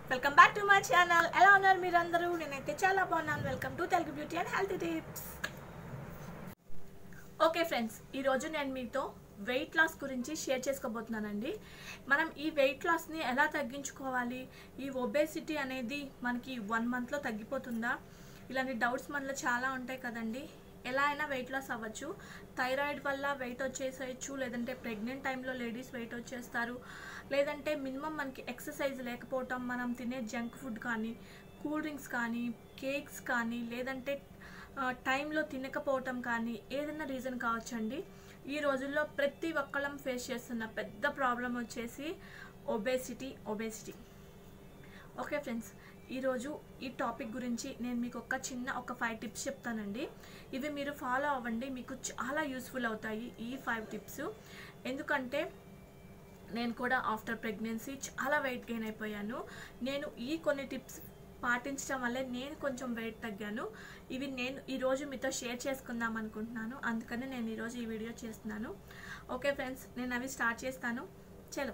welcome back to my channel ఎలా ఉన్నారు మీరందరూ నేనైతే చాలా బాగున్నాను welcome to Telugu beauty and health tips okay friends ఈరోజు నేను మీతో వెయిట్ లాస్ గురించి షేర్ చేసుకోబోతున్నానండి మనం ఈ వెయిట్ లాస్ని ఎలా తగ్గించుకోవాలి ఈ ఒబేసిటీ అనేది మనకి వన్ మంత్లో తగ్గిపోతుందా ఇలాంటి డౌట్స్ మనలో చాలా ఉంటాయి కదండి ఎలా అయినా వెయిట్ లాస్ అవ్వచ్చు థైరాయిడ్ వల్ల వెయిట్ వచ్చేసేయచ్చు లేదంటే ప్రెగ్నెంట్ టైంలో లేడీస్ వెయిట్ వచ్చేస్తారు లేదంటే మినిమం మనకి ఎక్సర్సైజ్ లేకపోవటం మనం తినే జంక్ ఫుడ్ కానీ కూల్ డ్రింక్స్ కానీ కేక్స్ కానీ లేదంటే ఆ, టైంలో తినకపోవటం కానీ ఏదైనా రీజన్ కావచ్చండి ఈ రోజుల్లో ప్రతి ఒక్కళ్ళం ఫేస్ చేస్తున్న పెద్ద ప్రాబ్లం వచ్చేసి ఒబేసిటీ ఒబేసిటీ ఓకే ఫ్రెండ్స్ ఈరోజు ఈ టాపిక్ గురించి నేను మీకు ఒక చిన్న ఒక ఫైవ్ టిప్స్ చెప్తానండి ఇవి మీరు ఫాలో అవ్వండి మీకు చాలా యూస్ఫుల్ అవుతాయి ఈ ఫైవ్ టిప్స్ ఎందుకంటే నేను కూడా ఆఫ్టర్ ప్రెగ్నెన్సీ చాలా వెయిట్ గెయిన్ అయిపోయాను నేను ఈ కొన్ని టిప్స్ పాటించడం వల్లే నేను కొంచెం వెయిట్ తగ్గాను ఇవి నేను ఈరోజు మీతో షేర్ చేసుకుందాం అనుకుంటున్నాను అందుకని నేను ఈరోజు ఈ వీడియో చేస్తున్నాను ఓకే ఫ్రెండ్స్ నేను అవి స్టార్ట్ చేస్తాను చలో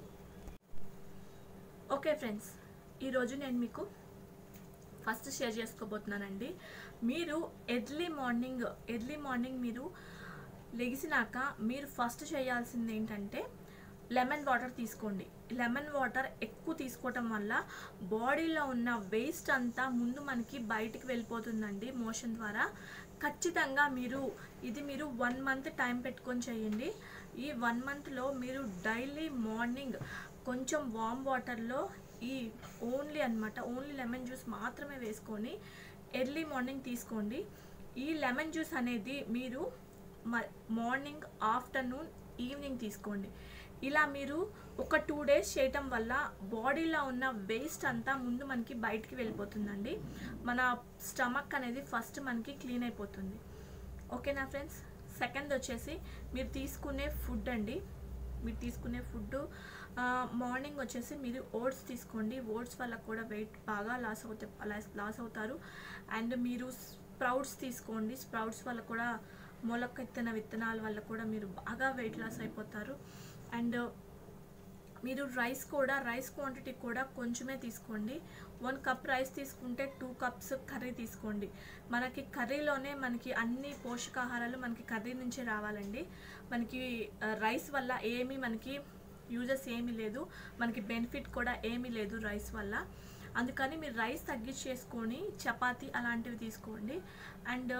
ఓకే ఫ్రెండ్స్ ఈరోజు నేను మీకు ఫస్ట్ షేర్ చేసుకోబోతున్నానండి మీరు ఎర్లీ మార్నింగ్ ఎర్లీ మార్నింగ్ మీరు లెగిసినాక మీరు ఫస్ట్ చేయాల్సింది ఏంటంటే లెమన్ వాటర్ తీసుకోండి లెమన్ వాటర్ ఎక్కువ తీసుకోవటం వల్ల బాడీలో ఉన్న వేస్ట్ అంతా ముందు మనకి బయటికి వెళ్ళిపోతుందండి మోషన్ ద్వారా ఖచ్చితంగా మీరు ఇది మీరు వన్ మంత్ టైం పెట్టుకొని చేయండి ఈ వన్ మంత్లో మీరు డైలీ మార్నింగ్ కొంచెం వామ్ వాటర్లో ఈ ఓన్లీ అన్నమాట ఓన్లీ లెమన్ జ్యూస్ మాత్రమే వేసుకొని ఎర్లీ మార్నింగ్ తీసుకోండి ఈ లెమన్ జ్యూస్ అనేది మీరు మార్నింగ్ ఆఫ్టర్నూన్ ఈవినింగ్ తీసుకోండి ఇలా మీరు ఒక టూ డేస్ చేయటం వల్ల బాడీలో ఉన్న వేస్ట్ అంతా ముందు మనకి బయటికి వెళ్ళిపోతుందండి మన స్టమక్ అనేది ఫస్ట్ మనకి క్లీన్ అయిపోతుంది ఓకేనా ఫ్రెండ్స్ సెకండ్ వచ్చేసి మీరు తీసుకునే ఫుడ్ అండి మీరు తీసుకునే ఫుడ్ మార్నింగ్ వచ్చేసి మీరు ఓట్స్ తీసుకోండి ఓట్స్ వల్ల కూడా వెయిట్ బాగా లాస్ అవుతే లాస్ అవుతారు అండ్ మీరు స్ప్రౌట్స్ తీసుకోండి స్ప్రౌట్స్ వల్ల కూడా మొలకెత్తిన విత్తనాల వల్ల కూడా మీరు బాగా వెయిట్ లాస్ అయిపోతారు అండ్ మీరు రైస్ కూడా రైస్ క్వాంటిటీ కూడా కొంచెమే తీసుకోండి వన్ కప్ రైస్ తీసుకుంటే టూ కప్స్ కర్రీ తీసుకోండి మనకి కర్రీలోనే మనకి అన్ని పోషకాహారాలు మనకి కర్రీ నుంచే రావాలండి మనకి ఆ, రైస్ వల్ల ఏమీ మనకి యూజెస్ ఏమీ లేదు మనకి బెనిఫిట్ కూడా ఏమీ లేదు రైస్ వల్ల అందుకని మీరు రైస్ తగ్గించేసుకొని చపాతీ అలాంటివి తీసుకోండి అండ్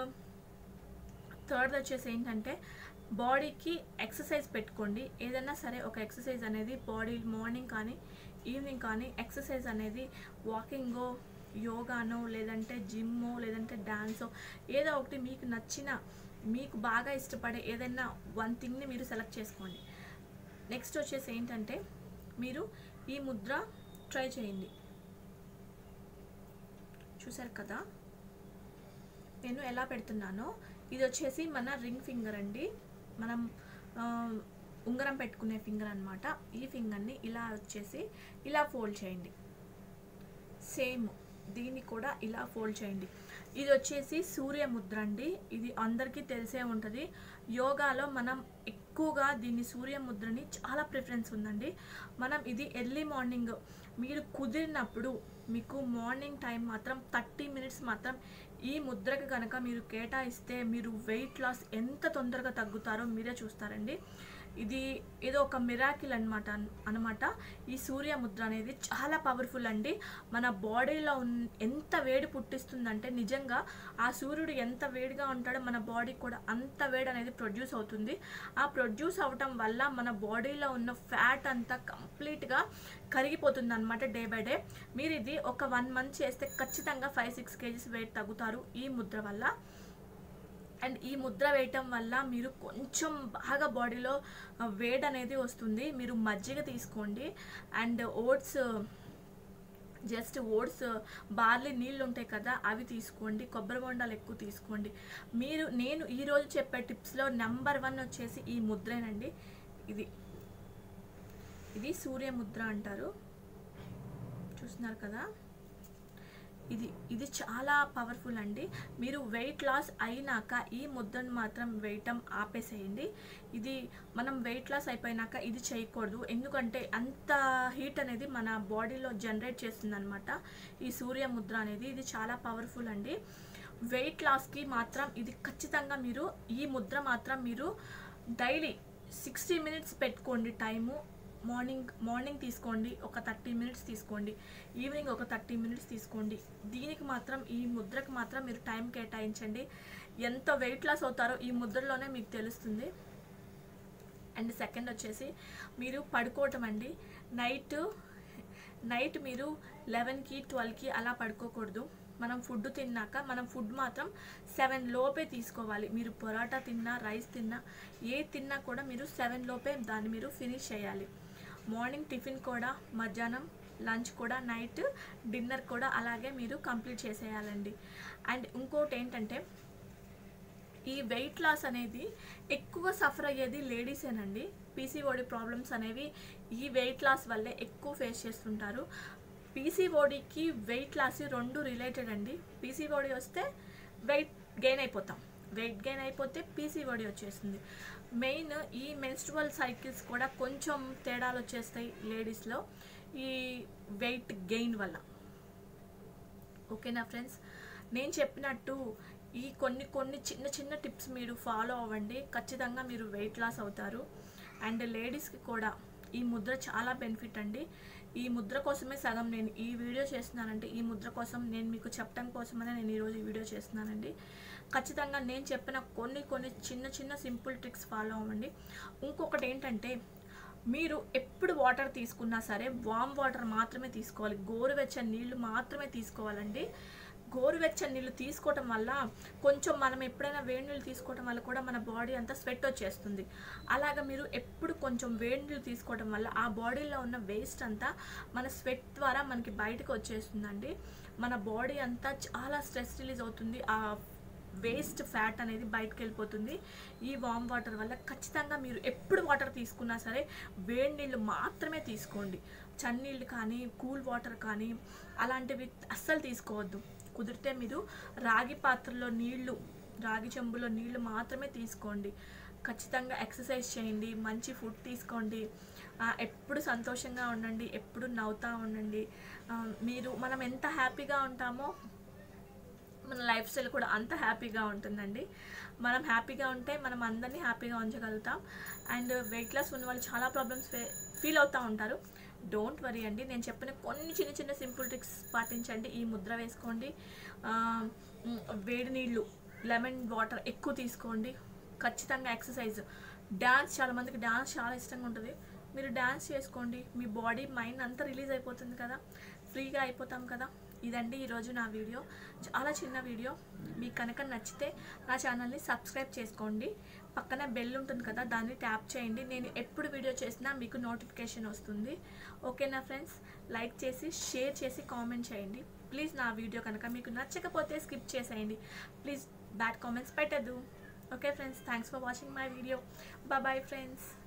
థర్డ్ వచ్చేసి ఏంటంటే బాడీకి ఎక్సర్సైజ్ పెట్టుకోండి ఏదైనా సరే ఒక ఎక్సర్సైజ్ అనేది బాడీ మార్నింగ్ కానీ ఈవినింగ్ కానీ ఎక్సర్సైజ్ అనేది వాకింగో యోగానో లేదంటే జిమ్మో లేదంటే డాన్సో ఏదో ఒకటి మీకు నచ్చిన మీకు బాగా ఇష్టపడే ఏదైనా వన్ థింగ్ని మీరు సెలెక్ట్ చేసుకోండి నెక్స్ట్ వచ్చేసి ఏంటంటే మీరు ఈ ముద్ర ట్రై చేయండి చూసారు కదా నేను ఎలా పెడుతున్నానో ఇది వచ్చేసి మన రింగ్ ఫింగర్ అండి మనం ఆ, ఉంగరం పెట్టుకునే ఫింగర్ అన్నమాట ఈ ఫింగర్ని ఇలా వచ్చేసి ఇలా ఫోల్డ్ చేయండి సేమ్ దీన్ని కూడా ఇలా ఫోల్డ్ చేయండి ఇది వచ్చేసి సూర్య ముద్ర అండి ఇది అందరికీ తెలిసే ఉంటుంది యోగాలో మనం ఎక్కువగా దీన్ని సూర్య ముద్రని చాలా ప్రిఫరెన్స్ ఉందండి మనం ఇది ఎర్లీ మార్నింగ్ మీరు కుదిరినప్పుడు మీకు మార్నింగ్ టైం మాత్రం థర్టీ మినిట్స్ మాత్రం ఈ ముద్రకి కనుక మీరు కేటాయిస్తే మీరు వెయిట్ లాస్ ఎంత తొందరగా తగ్గుతారో మీరే చూస్తారండి ఇది ఏదో ఒక మిరాకిల్ అనమాట అనమాట ఈ సూర్య ముద్ర అనేది చాలా పవర్ఫుల్ అండి మన బాడీలో ఉన్ ఎంత వేడి పుట్టిస్తుందంటే నిజంగా ఆ సూర్యుడు ఎంత వేడిగా ఉంటాడో మన బాడీ కూడా అంత వేడి అనేది ప్రొడ్యూస్ అవుతుంది ఆ ప్రొడ్యూస్ అవటం వల్ల మన బాడీలో ఉన్న ఫ్యాట్ అంతా కంప్లీట్గా కరిగిపోతుంది అనమాట డే బై డే మీరు ఇది ఒక వన్ మంత్ చేస్తే ఖచ్చితంగా ఫైవ్ సిక్స్ కేజీస్ వెయిట్ తగ్గుతారు ఈ ముద్ర వల్ల అండ్ ఈ ముద్ర వేయటం వల్ల మీరు కొంచెం బాగా బాడీలో ఆ, వేడి అనేది వస్తుంది మీరు మజ్జిగ తీసుకోండి and oats just oats barley నీళ్ళు ఉంటాయి కదా అవి తీసుకోండి కొబ్బరి బొండాలు ఎక్కువ తీసుకోండి మీరు నేను ఈరోజు చెప్పే టిప్స్లో నెంబర్ వన్ వచ్చేసి ఈ ముద్రేనండి ఇది ఇది సూర్య ముద్ర అంటారు చూస్తున్నారు కదా ఇది ఇది చాలా పవర్ఫుల్ అండి మీరు వెయిట్ లాస్ అయినాక ఈ ముద్దను మాత్రం వేయటం ఆపేసేయండి ఇది మనం వెయిట్ లాస్ అయిపోయినాక ఇది చేయకూడదు ఎందుకంటే అంత హీట్ అనేది మన బాడీలో జనరేట్ చేస్తుంది అనమాట ఈ సూర్య ముద్ర అనేది ఇది చాలా పవర్ఫుల్ అండి వెయిట్ లాస్కి మాత్రం ఇది ఖచ్చితంగా మీరు ఈ ముద్ర మాత్రం మీరు డైలీ సిక్స్టీ మినిట్స్ పెట్టుకోండి టైము మార్నింగ్ మార్నింగ్ తీసుకోండి ఒక థర్టీ మినిట్స్ తీసుకోండి ఈవినింగ్ ఒక థర్టీ మినిట్స్ తీసుకోండి దీనికి మాత్రం ఈ ముద్రకు మాత్రం మీరు టైం కేటాయించండి ఎంత వెయిట్ లాస్ అవుతారో ఈ ముద్రలోనే మీకు తెలుస్తుంది అండ్ సెకండ్ వచ్చేసి మీరు పడుకోవటం అండి నైట్ నైట్ మీరు లెవెన్కి ట్వెల్వ్కి అలా పడుకోకూడదు మనం ఫుడ్ తిన్నాక మనం ఫుడ్ మాత్రం సెవెన్ లోపే తీసుకోవాలి మీరు పొరాటా తిన్నా రైస్ తిన్నా ఏ తిన్నా కూడా మీరు సెవెన్ లోపే దాన్ని మీరు ఫినిష్ చేయాలి మార్నింగ్ టిఫిన్ కూడా మధ్యాహ్నం లంచ్ కూడా నైట్ డిన్నర్ కూడా అలాగే మీరు కంప్లీట్ చేసేయాలండి అండ్ ఇంకోటి ఏంటంటే ఈ వెయిట్ లాస్ అనేది ఎక్కువ సఫర్ అయ్యేది లేడీసేనండి పీసీఓడి ప్రాబ్లమ్స్ అనేవి ఈ వెయిట్ లాస్ వల్లే ఎక్కువ ఫేస్ చేస్తుంటారు పీసీఓడికి వెయిట్ లాస్ రెండు రిలేటెడ్ అండి పీసీఓడి వస్తే వెయిట్ గెయిన్ అయిపోతాం వెయిట్ గెయిన్ అయిపోతే పీసీఓడి వచ్చేస్తుంది మెయిన్ ఈ మెన్స్ట్రువల్ సైకిల్స్ కూడా కొంచెం తేడాలు వచ్చేస్తాయి లేడీస్లో ఈ వెయిట్ గెయిన్ వల్ల ఓకేనా ఫ్రెండ్స్ నేను చెప్పినట్టు ఈ కొన్ని కొన్ని చిన్న చిన్న టిప్స్ మీరు ఫాలో అవ్వండి ఖచ్చితంగా మీరు వెయిట్ లాస్ అవుతారు అండ్ లేడీస్కి కూడా ఈ ముద్ర చాలా బెనిఫిట్ అండి ఈ ముద్ర కోసమే సగం నేను ఈ వీడియో చేస్తున్నానంటే ఈ ముద్ర కోసం నేను మీకు చెప్పడం కోసమనే నేను ఈరోజు ఈ వీడియో చేస్తున్నానండి ఖచ్చితంగా నేను చెప్పిన కొన్ని కొన్ని చిన్న చిన్న సింపుల్ ట్రిక్స్ ఫాలో అవ్వండి ఇంకొకటి ఏంటంటే మీరు ఎప్పుడు వాటర్ తీసుకున్నా సరే వామ్ వాటర్ మాత్రమే తీసుకోవాలి గోరువెచ్చని నీళ్లు మాత్రమే తీసుకోవాలండి గోరువెచ్చని నీళ్ళు తీసుకోవటం వల్ల కొంచెం మనం ఎప్పుడైనా వేడి నీళ్ళు తీసుకోవటం వల్ల కూడా మన బాడీ అంతా స్వెట్ వచ్చేస్తుంది అలాగ మీరు ఎప్పుడు కొంచెం వేడి నీళ్ళు తీసుకోవటం వల్ల ఆ బాడీలో ఉన్న వేస్ట్ అంతా మన స్వెట్ ద్వారా మనకి బయటకు వచ్చేస్తుందండి మన బాడీ అంతా చాలా స్ట్రెస్ రిలీజ్ అవుతుంది ఆ వేస్ట్ ఫ్యాట్ అనేది బయటకు వెళ్ళిపోతుంది ఈ వామ్ వాటర్ వల్ల ఖచ్చితంగా మీరు ఎప్పుడు వాటర్ తీసుకున్నా సరే వేడి నీళ్ళు మాత్రమే తీసుకోండి చన్నీళ్ళు కానీ కూల్ వాటర్ కానీ అలాంటివి అస్సలు తీసుకోవద్దు కుదిరితే మీరు రాగి పాత్రలో నీళ్లు రాగి చెంబులో నీళ్లు మాత్రమే తీసుకోండి ఖచ్చితంగా ఎక్సర్సైజ్ చేయండి మంచి ఫుడ్ తీసుకోండి ఆ, ఎప్పుడు సంతోషంగా ఉండండి ఎప్పుడు నవ్వుతూ ఉండండి ఆ, మీరు మనం ఎంత హ్యాపీగా ఉంటామో మన లైఫ్ స్టైల్ కూడా అంత హ్యాపీగా ఉంటుందండి మనం హ్యాపీగా ఉంటే మనం అందరినీ హ్యాపీగా ఉంచగలుగుతాం అండ్ వెయిట్ లాస్ ఉన్న వాళ్ళు చాలా ప్రాబ్లమ్స్ ఫీల్ అవుతూ ఉంటారు డోంట్ వరీ అండి నేను చెప్పిన కొన్ని చిన్న చిన్న సింపుల్ ట్రిక్స్ పాటించండి ఈ ముద్ర వేసుకోండి ఆ, మ్, వేడి నీళ్ళు లెమన్ వాటర్ ఎక్కువ తీసుకోండి ఖచ్చితంగా ఎక్సర్సైజ్ డ్యాన్స్ చాలా మందికి డ్యాన్స్ చాలా ఇష్టంగా ఉంటుంది మీరు డ్యాన్స్ చేసుకోండి మీ బాడీ మైండ్ అంతా రిలీజ్ అయిపోతుంది కదా ఫ్రీగా అయిపోతాం కదా ఇదండి ఈరోజు నా వీడియో చాలా చిన్న వీడియో మీకు కనుక నచ్చితే నా ఛానల్ని సబ్స్క్రైబ్ చేసుకోండి పక్కన బెల్ ఉంటుంది కదా దాన్ని ట్యాప్ చేయండి నేను ఎప్పుడు వీడియో చేసినా మీకు నోటిఫికేషన్ వస్తుంది ఓకేనా ఫ్రెండ్స్ లైక్ చేసి షేర్ చేసి కామెంట్ చేయండి ప్లీజ్ నా వీడియో కనుక మీకు నచ్చకపోతే స్కిప్ చేసేయండి ప్లీజ్ బ్యాడ్ కామెంట్స్ పెట్టద్దు okay friends thanks for watching my video bye friends